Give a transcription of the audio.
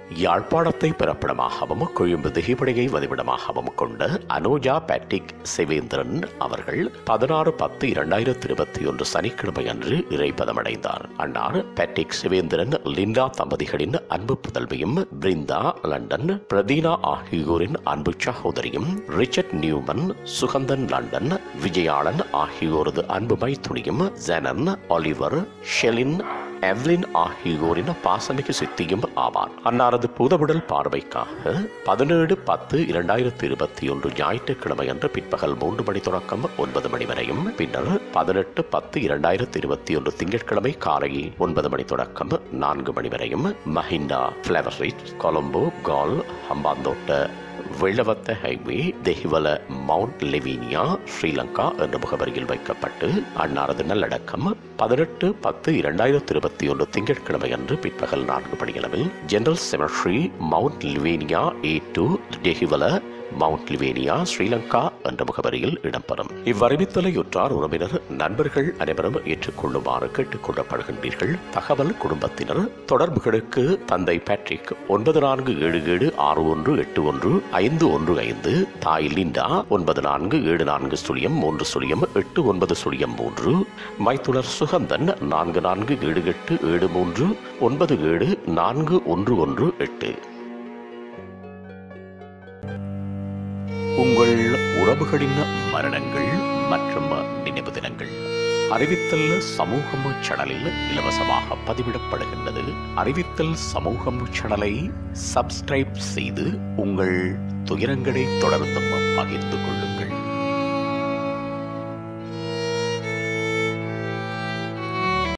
யாழ்ப்பாணத்தை பிறப்பிடமாகவும் கொழும்பு திகிபடையை வதிவிடமாகவும் கொண்ட அனோஜா பேட்டிக் சிவேந்திரன் அவர்கள் பதினாறு பத்து இரண்டாயிரத்தி இருபத்தி ஒன்று சனிக்கிழமை அன்று இறைப்பதமடைந்தார் அன்னார் பேட்டிக் சிவேந்திரன் லிண்டா தம்பதிகளின் அன்பு புதல்வியும் பிரிந்தா லண்டன் பிரதீனா ஆகியோரின் அன்பு சகோதரியும் Richard Newman Suganthan London Vijayalan ஆகியோரது அன்பு மைத்துணியும் ஜெனன் ஒலிவர் ஷெலின் எவ்லின் ஆகியோரின் பாசமிகு சித்தியும் ஆவார் அன்னாரது புதவிடல் பார்வைக்காக பதினேழு பத்து இரண்டாயிரத்தி இருபத்தி ஒன்று ஞாயிற்றுக்கிழமை அன்று பிற்பகல் மூன்று மணி தொடக்கம் ஒன்பது மணி வரையும் பின்னர் பதினெட்டு பத்து இரண்டாயிரத்தி இருபத்தி ஒன்று திங்கட்கிழமை காலை ஒன்பது மணி தொடக்கம் நான்கு மணி வரையும் மஹிண்டா பிளவரிட் கொலம்போ கால் ஹம்பாந்தோட்ட வெள்ளவத்த ஹைவே தெஹிவல மவுண்ட் லெவினியா ஸ்ரீலங்கா என்ற முகவரியில் வைக்கப்பட்டு அன்னாரது நல்லடக்கம் பதினெட்டு பத்து இரண்டாயிரத்தி இருபத்தி ஒன்று திங்கட்கிழமை அன்று பிற்பகல் நான்கு மணியளவில் general cemetery mount Lavinia A two Dehiwala mount Lavinia Sri Lanka என்ற முகவரியில் இடம்பெறும் இவ்வறிவித்தலை உற்றார் உறவினர் நண்பர்கள் அனைவரும் ஏற்றுக்கொள்ளுமாறு கேட்டுக் கொள்ளப்படுகின்றீர்கள் தகவல் குடும்பத்தினர் தொடர்புகளுக்கு தந்தை பேட்ரிக் ஒன்பது நான்கு ஏழு ஏழு ஆறு ஒன்று எட்டு ஒன்று ஐந்து ஒன்று ஐந்து தாய் லிண்டா ஒன்பது நான்கு ஏழு நான்கு சுழியம் மூன்று சுழியம் எட்டு ஒன்பது சுழியம் மூன்று மைத்துனர் சுகந்தன் நான்கு நான்கு ஏழு எட்டு ஏழு மூன்று ஒன்பது ஏழு நான்கு ஒன்று ஒன்று எட்டு உங்கள் உறவுகளின் மரணங்கள் மற்றும் நினைவு தினங்கள் அறிவித்தல் சமூகம் சேனலில் இலவசமாக பதிவிடப்படுகின்றது அறிவித்தல் சமூகம் சேனலை சப்ஸ்கிரைப் செய்து உங்கள் துயரங்களை தொடர்ந்தும் பகிர்ந்து கொள்ளுங்கள்